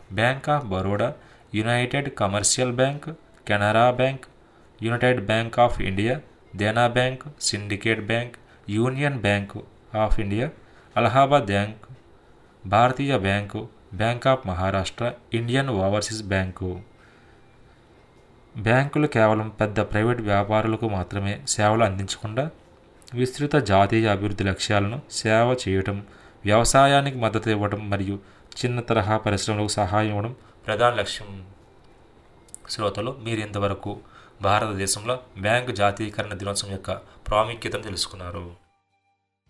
bank of Baroda united commercial bank Canara bank united bank of India Dena bank syndicate bank union bank of India Allahabad bank భారతీయ bank bank of Maharashtra Indian overseas bank బ్యాంకులు కేవలం పెద్ద private వ్యాపారులకు మాత్రమే సేవలు అందించకుండా విస్తృత జాతీయ అభివృద్ధి లక్ష్యాలను సేవ చేయటం వ్యవసాయానికి మద్దతు ఇవ్వడం మరియు చిన్న తరహా పరిశ్రమలకు సహాయం ఇవ్వడం ప్రధాన లక్ష్యం శ్రోతలు మీరు ఇంతవరకు భారతదేశంలో బ్యాంకు జాతీయకరణ దినోత్సవం యొక్క ప్రాముఖ్యతను తెలుసుకున్నారు